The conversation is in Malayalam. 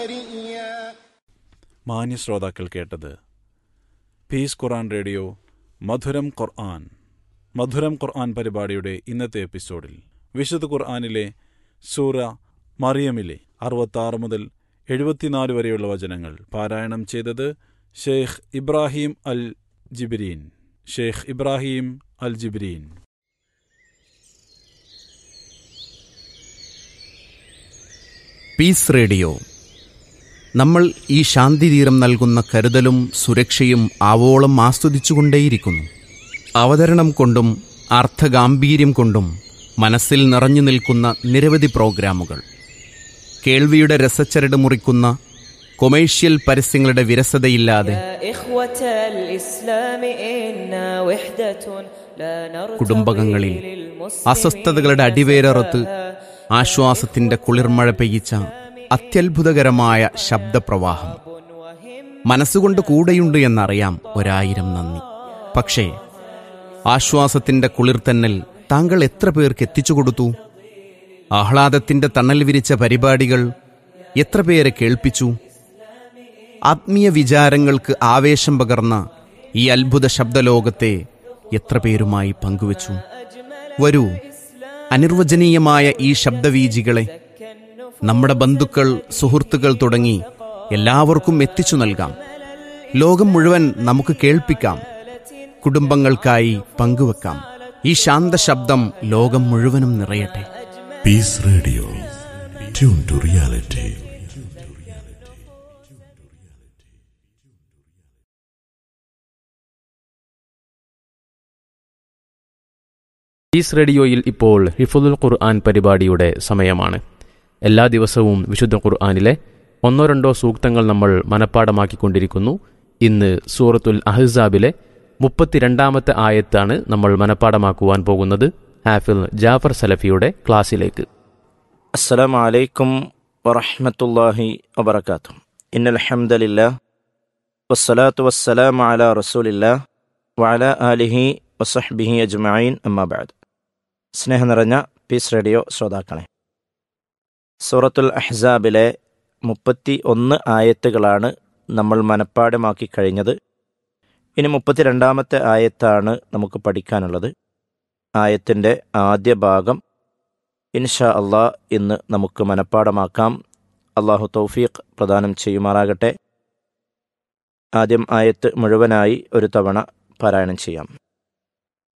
മാന്യ ശ്രോതാക്കൾ കേട്ടത് പീസ് ഖുറാൻ റേഡിയോ മധുരം ഖുർആൻ മധുരം ഖുർആൻ പരിപാടിയുടെ ഇന്നത്തെ എപ്പിസോഡിൽ വിശുദ്ധ ഖുർആനിലെ സൂറ മറിയമിലെ അറുപത്താറ് മുതൽ എഴുപത്തിനാല് വരെയുള്ള വചനങ്ങൾ പാരായണം ചെയ്തത് Sheikh Ibrahim Al Jibreen Sheikh Ibrahim Al Jibreen peace radio നമ്മൾ ഈ ശാന്തിതീരം നൽകുന്ന കരുതലും സുരക്ഷയും ആവോളം ആസ്വദിച്ചുകൊണ്ടേയിരിക്കുന്നു അവതരണം കൊണ്ടും അർത്ഥഗാംഭീര്യം കൊണ്ടും മനസ്സിൽ നിറഞ്ഞു നിൽക്കുന്ന നിരവധി പ്രോഗ്രാമുകൾ കേൾവിയുടെ രസച്ചരട് മുറിക്കുന്ന കൊമേഴ്ഷ്യൽ പരസ്യങ്ങളുടെ വിരസതയില്ലാതെ يا إخوة الإسلام إنا وحدة لا نرتضي കുടുംബകങ്ങളിൽ للمسلمين അസ്വസ്ഥതകളുടെ അടിവേരറുത്ത് ആശ്വാസത്തിന്റെ കുളിർമഴ പെയ്യിച്ച അത്യത്ഭുതകരമായ ശബ്ദപ്രവാഹം മനസ്സുകൊണ്ട് കൂടെയുണ്ട് എന്നറിയാം ഒരായിരം നന്ദി പക്ഷേ ആശ്വാസത്തിന്റെ കുളിർത്തന്നൽ താങ്കൾ എത്ര പേർക്ക് എത്തിച്ചു കൊടുത്തു ആഹ്ലാദത്തിന്റെ തണൽ വിരിച്ച പരിപാടികൾ എത്ര പേരെ കേൾപ്പിച്ചു ആത്മീയ വിചാരങ്ങൾക്ക് ആവേശം പകർന്ന ഈ അത്ഭുത ശബ്ദലോകത്തെ എത്ര പേരുമായി പങ്കുവച്ചു വരൂ അനിർവചനീയമായ ഈ ശബ്ദവീജികളെ നമ്മുടെ ബന്ധുക്കൾ സുഹൃത്തുക്കൾ തുടങ്ങി എല്ലാവർക്കും എത്തിച്ചു നൽകാം ലോകം മുഴുവൻ നമുക്ക് കേൾപ്പിക്കാം കുടുംബങ്ങൾക്കായി പങ്കുവെക്കാം ഈ ശാന്ത ശബ്ദം ലോകം മുഴുവനും നിറയട്ടെ Peace Radio. Tune to reality. Peace റേഡിയോയിൽ ഇപ്പോൾ ഹിഫുദുൽ ഖുർആൻ പരിപാടിയുടെ സമയമാണ് എല്ലാ ദിവസവും വിശുദ്ധ ഖുർആനിലെ ഒന്നോ രണ്ടോ സൂക്തങ്ങൾ നമ്മൾ മനഃപ്പാടമാക്കിക്കൊണ്ടിരിക്കുന്നു ഇന്ന് സൂറത്തുൽ അഹ്സാബിലെ മുപ്പത്തിരണ്ടാമത്തെ ആയത്താണ് നമ്മൾ മനഃപ്പാടമാക്കുവാൻ പോകുന്നത് ഹാഫിൽ ജാഫർ സലഫിയുടെ ക്ലാസ്സിലേക്ക് السلام عليكم ورحمة الله وبركاته إن الحمد لله والصلاة والسلام على رسول الله وعلى آله وصحبه أجمعين أما بعد സ്നേഹം നിറഞ്ഞ പീസ് റേഡിയോ ശ്രോതാക്കളെ സൂറത്തുൽ അഹ്സാബിലെ മുപ്പത്തി ഒന്ന് ആയത്തുകളാണ് നമ്മൾ മനഃപ്പാടമാക്കി കഴിഞ്ഞത് ഇനി മുപ്പത്തിരണ്ടാമത്തെ ആയത്താണ് നമുക്ക് പഠിക്കാനുള്ളത് ആയത്തിൻ്റെ ആദ്യ ഭാഗം ഇൻഷാ അള്ളാ ഇന്ന് നമുക്ക് മനഃപ്പാടമാക്കാം അള്ളാഹു തൗഫീഖ് പ്രദാനം ചെയ്യുമാറാകട്ടെ ആദ്യം ആയത്ത് മുഴുവനായി ഒരു തവണ പാരായണം ചെയ്യാം